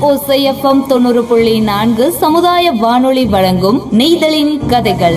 ஓசைஎஃப்எம் தொண்ணூறு புள்ளி நான்கு சமுதாய வானொலி வழங்கும் நெய்தலின் கதைகள்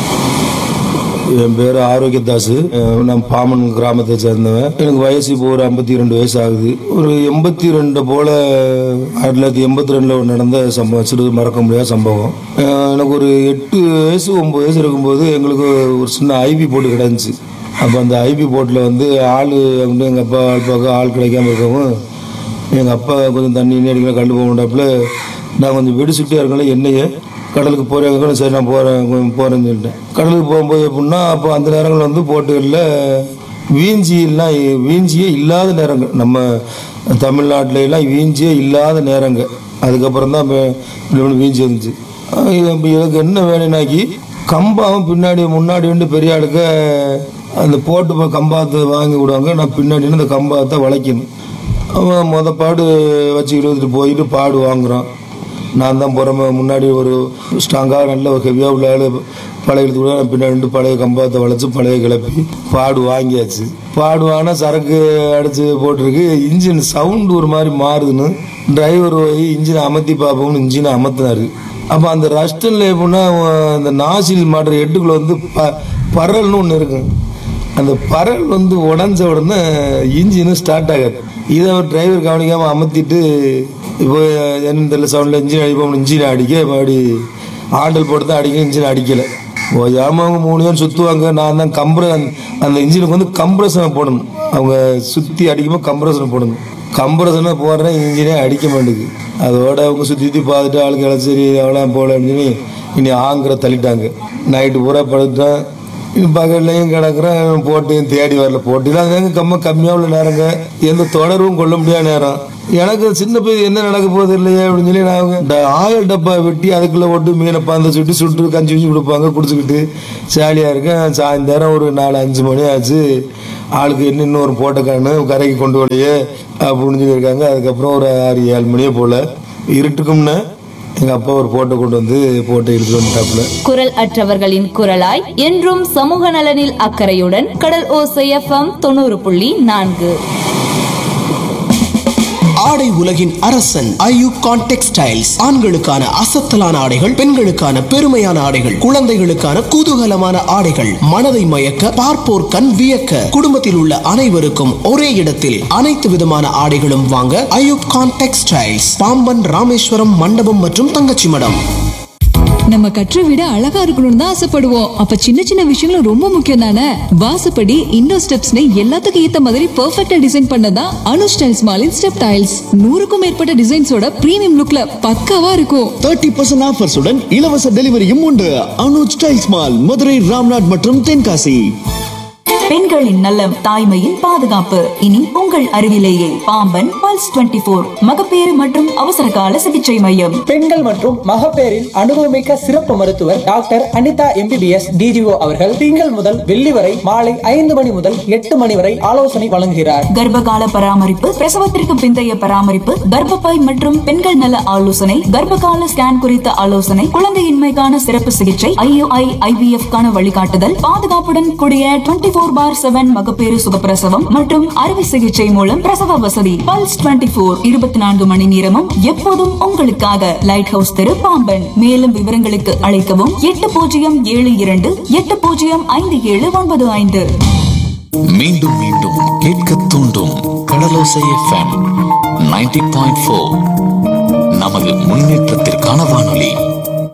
என் பேர் ஆரோக்கியதாஸ் அஹ் நான் பாமன் கிராமத்தை சேர்ந்தவன் எனக்கு வயசு இப்போ ஒரு ஐம்பத்தி ரெண்டு வயசு ஆகுது ஒரு எண்பத்தி ரெண்டு போல ஆயிரத்தி தொள்ளாயிரத்தி எண்பத்தி ரெண்டில் நடந்த சம்பவம் சிறு மறக்க முடியாத சம்பவம் அஹ் எனக்கு ஒரு எட்டு வயசு ஒன்பது வயசு இருக்கும்போது எங்களுக்கு ஒரு சின்ன ஐபி போட்டு கிடந்துச்சு அப்போ அந்த ஐபி போட்டில் வந்து ஆள் வந்து எங்கள் அப்பா ஆள் பார்க்க ஆள் கிடைக்காம இருக்கவும் எங்கள் அப்பா கொஞ்சம் தண்ணி இன்னி அடிக்கல கண்டு போக மாட்டாப்புல நான் கொஞ்சம் வெடிச்சுட்டே இருக்கேன் என்னையே கடலுக்கு போகிறேன் சரி நான் போகிறேன் போகிறேன்னு சொல்லிட்டேன் கடலுக்கு போகும்போது எப்படின்னா அப்போ அந்த நேரங்கள் வந்து போட்டுகளில் வீஞ்சியெல்லாம் வீஞ்சியே இல்லாத நேரங்கள் நம்ம தமிழ்நாட்டில எல்லாம் வீஞ்சியே இல்லாத நேரங்கள் அதுக்கப்புறம் தான் இப்போ வீஞ்சி இருந்துச்சு அஹ் இது அப்ப இதுக்கு என்ன வேணும்னாக்கி கம்பாவும் பின்னாடி முன்னாடி வந்து பெரிய ஆளுக்க அந்த போட்டு போ- கம்பாத்தை வாங்கி விடுவாங்க நான் பின்னாடி நின்னு அந்த கம்பாத்தை வளைக்கணும் அவன் மொத பாடு வச்சு இழுத்துட்டு போயிட்டு பாடு வாங்குறான் நான் தான் புறம முன்னாடி ஒரு ஸ்ட்ராங்காக நல்ல ஒரு ஹெவியாக உள்ள ஆள் பழைய இழுத்து கூட பின்னாடி நின்று பழைய கம்பாத்தை வளைச்சு பழைய கிளப்பி பாடு வாங்கியாச்சு பாடு வாங்கினா சரக்கு அடிச்சு போட்டிருக்கு இன்ஜின் சவுண்டு ஒரு மாதிரி மாறுதுன்னு டிரைவர் போய் இன்ஜினை அமர்த்தி பார்ப்போம்னு இன்ஜினை அமர்த்தினாரு அப்போ அந்த ரஸ்டன்ல எப்படின்னா அந்த நாசில் மாட்டுற எட்டுக்குள்ள வந்து ப பரல்னு ஒன்று இருக்கும் அந்த பரல் வந்து உடஞ்ச உடனே இன்ஜினும் ஸ்டார்ட் ஆகாது இதை ஒரு டிரைவர் கவனிக்காமல் அமர்த்திட்டு இப்போ என்ன தெரியல சவுண்டில் இன்ஜின் அடிப்போம் இன்ஜின் அடிக்க மறுபடி ஆண்டல் போட்டு தான் அடிக்க இன்ஜின் அடிக்கலை ஓயாம அவங்க மூணு பேர் சுற்றுவாங்க நான் தான் கம்ப்ர அந்த இன்ஜினுக்கு வந்து கம்ப்ரஷனை போடணும் அவங்க சுற்றி அடிக்கும்போது கம்ப்ரஷனை போடணும் கம்ப்ரஷனை போடுறேன் இன்ஜினே அடிக்க மாட்டேங்குது அதோட அவங்க சுற்றி சுற்றி பார்த்துட்டு ஆளுக்கு எல்லாம் சரி அவ்வளோ போல அப்படின்னு சொல்லி இனி ஆங்கிற தள்ளிட்டாங்க நைட்டு பூரா படுத்தேன் இன்னும் பகல்லையும் கிடக்குறேன் போட்டையும் தேடி வரல போட்டிலாம் தாங்க கம்ம கம்மியாக உள்ள நேரங்க எந்த தொடர்பும் கொள்ள முடியாத நேரம் எனக்கு சின்ன பையன் என்ன நடக்க போகுது இல்லையே அப்படின்னு சொல்லி நான் இந்த ஆயில் டப்பா வெட்டி அதுக்குள்ளே போட்டு மீனை பந்த சுட்டி சுட்டு கஞ்சி வச்சு கொடுப்பாங்க குடிச்சுக்கிட்டு ஜாலியாக இருக்கேன் சாயந்தரம் ஒரு நாலு அஞ்சு மணி ஆச்சு ஆளுக்கு என்ன இன்னொரு போட்டக்கானு கரைக்கு கொண்டு வரலையே அப்படின்னு சொல்லியிருக்காங்க அதுக்கப்புறம் ஒரு ஆறு ஏழு மணியே போல் இருட்டுக்கும்னு எங்கள் அப்பா ஒரு போட்டோ கொண்டு வந்து போட்டோ எடுத்துட்டு வந்துட்டாப்புல குரல் அற்றவர்களின் குரலாய் என்றும் சமூக நலனில் அக்கறையுடன் கடல் ஓசைஎஃப்எம் தொண்ணூறு புள்ளி நான்கு ஆடை உலகின் அரசன் ஐயூகான் டெக்ஸ்டைல்ஸ் ஆண்களுக்கான அசத்தலான ஆடைகள் பெண்களுக்கான பெருமையான ஆடைகள் குழந்தைகளுக்கான குதூகலமான ஆடைகள் மனதை மயக்க பார்ப்போர் கண் வியக்க குடும்பத்தில் உள்ள அனைவருக்கும் ஒரே இடத்தில் அனைத்து விதமான ஆடைகளும் வாங்க ஐயூப்கான் டெக்ஸ்டைல்ஸ் பாம்பன் ராமேஸ்வரம் மண்டபம் மற்றும் தங்கச்சி மடம் நம்ம கற்ற விட அழகா இருக்கணும்னு தான் ஆசைப்படுவோம் அப்ப சின்ன சின்ன விஷயங்களும் ரொம்ப முக்கியம் தானே வாசப்படி இண்டோ ஸ்டெப்ஸ்னு எல்லாத்துக்கும் ஏத்த மாதிரி பெர்ஃபெக்ட்டா டிசைன் பண்ணதான் அனு ஸ்டைல்ஸ் மாலின் ஸ்டெப் டைல்ஸ் நூறுக்கும் மேற்பட்ட டிசைன்ஸோட பிரீமியம் லுக்ல பக்காவா இருக்கும் தேர்ட்டி பர்சன்ட் ஆஃபர்ஸுடன் இலவச டெலிவரியும் உண்டு அனுஜ் டைல்ஸ் மால் மதுரை ராம்நாட் மற்றும் தென்காசி பெண்களின் நலம் தாய்மையின் பாதுகாப்பு இனி உங்கள் அருகிலேயே பாம்பன் பல்ஸ் 24 போர் மகப்பேறு மற்றும் அவசர கால சிகிச்சை மையம் பெண்கள் மற்றும் மகப்பேறின் அனுபவமிக்க சிறப்பு மருத்துவர் டாக்டர் அனிதா எம்பிபிஎஸ் டிஜிஓ அவர்கள் திங்கள் முதல் வெள்ளி வரை மாலை ஐந்து மணி முதல் எட்டு மணி வரை ஆலோசனை வழங்குகிறார் கர்ப்பகால பராமரிப்பு பிரசவத்திற்கு பிந்தைய பராமரிப்பு கர்ப்பப்பை மற்றும் பெண்கள் நல ஆலோசனை கர்ப்பகால ஸ்கேன் குறித்த ஆலோசனை குழந்தையின்மைக்கான சிறப்பு சிகிச்சை ஐயுஐ ஐவிஎஃப் கான வழிகாட்டுதல் பாதுகாப்புடன் கூடிய டுவெண்ட்டி போர் பார் செவன் மகப்பேறு சுகப்பிரசவம் மற்றும் அறுவை சிகிச்சை மூலம் பிரசவ வசதி பல்ஸ் டுவெண்ட்டி போர் இருபத்தி நான்கு மணி நேரமும் எப்போதும் உங்களுக்காக லைட் ஹவுஸ் தெரு பாம்பன் மேலும் விவரங்களுக்கு அழைக்கவும் எட்டு பூஜ்ஜியம் ஏழு இரண்டு எட்டு பூஜ்ஜியம் ஐந்து ஏழு ஒன்பது ஐந்து மீண்டும் மீண்டும் கேட்க தூண்டும் Kadalosai F M ninety point four நமது முன்னேற்றத்திற்கான வானொலி